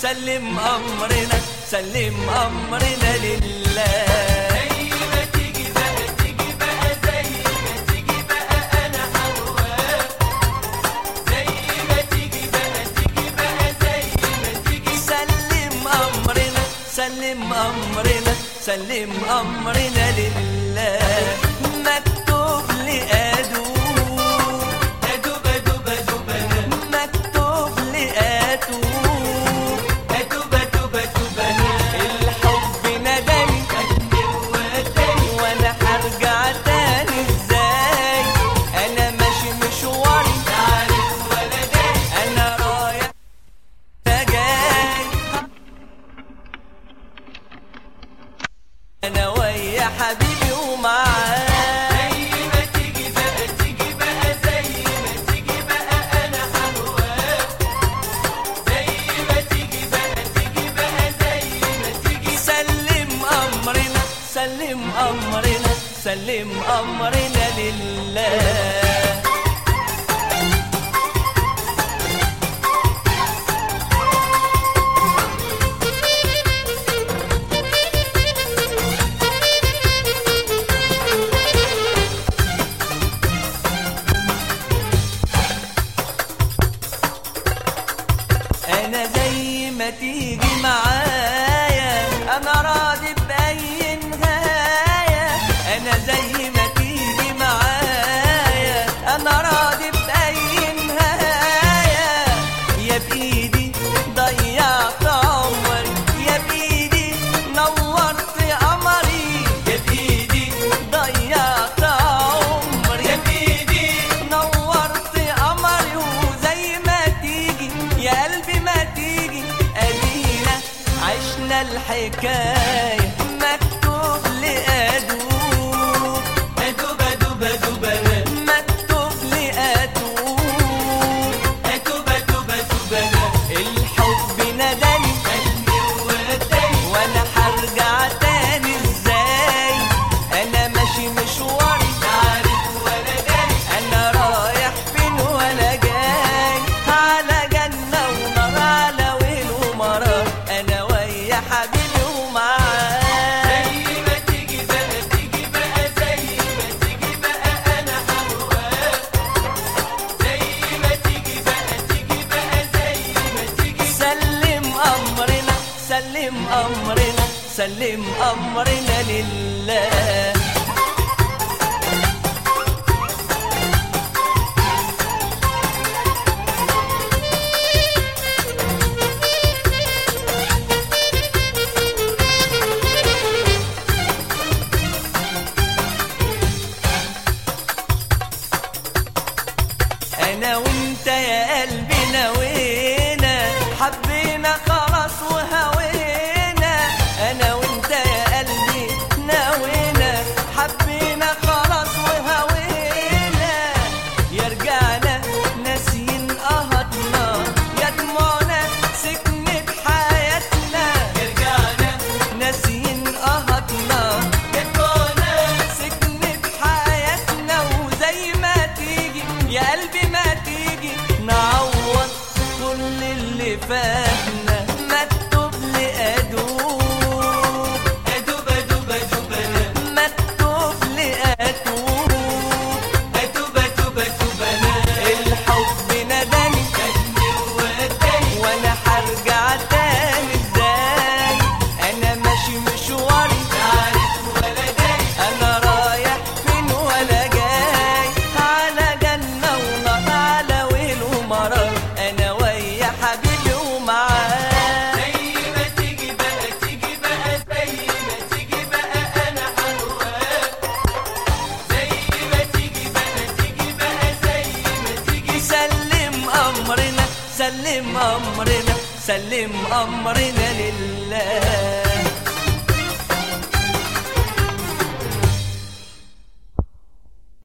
سلم أمرنا سلم أمرنا لله زي ما تيجي بقى تيجي بقى زي ما تيجي بقى انا حواك زي ما تيجي بقى تيجي بقى زي ما تيجي سلم أمرنا سلم أمرنا سلم أمرنا لله مكتوب لأدوب ادوب ادوب ادوب انا مكتوب لأتوب ادوب ادوب ادوب انا الحب نداني خدني ووداني وانا هرجع تاني ازاي انا ماشي مشواري لا عارف ولا داري انا رايح أنا جاي انا ويا حبيبي ومعاه زي ما تيجي بقى تيجي بقى زي ما تيجي بقى انا حواك زي ما تيجي بقى تيجي بقى زي ما تيجي سلم امرنا سلم امرنا سلم امرنا لله انا زي ما تيجي معايا انا راضي باي نهايه انا زي ما تيجي معايا انا راضي باي نهايه يا بايدي ضيعت عمري يا بايدي نورت قمري يا بايدي ضيعت عمري يا بايدي نورت قمري وزي ما تيجي يا قلبي ما تيجي ادينا عشنا الحكايه مكتوب لأدوب ادوب ادوب ادوب انا مكتوب لأدوب ادوب ادوب ادوب انا الحب نداني خدني ووداني وانا هرجع تاني ازاي انا ماشي مشواري لا عارف ولا داري انا رايح فين ولا جاي على جنة ونار على ويل ومرار انا ويا حبيبي ومعاه زي ما تيجي بقى تيجي بقى زي ما تيجي بقى انا حواك زي ما تيجي بقى تيجي بقى زي ما تيجي سلم امرنا سلم امرنا سلم امرنا لله انا وانت يا قلبي نوينا حبينا خلاص وهوينا انا وانت يا قلبي نوينا حبينا خلاص وهوينا يا رجعنا ناسيين قهطنا يا دموعنا سكنت حياتنا رجعنا ناسيين قهطنا جدونا سكنت حياتنا وزي ما تيجي يا قلبي ما تيجي نعوض كل اللي فاتنا مكتوب لأدوب ادوب ادوب ادوب انا مكتوب لأدوب ادوب ادوب ادوب انا الحب نداني خدني ووداني وانا هرجع تاني ازاي انا ماشي مشواري لا عارف ولا داري انا رايح فين ولا جاي على جنة ونار على ويل ومرار انا ويا حبيبي ومعاه زي ما تيجي بقى تيجي بقى زي ما تيجي بقى انا حواك زي ما تيجي بقى تيجي بقى زي ما تيجي سلم امرنا سلم امرنا سلم امرنا لله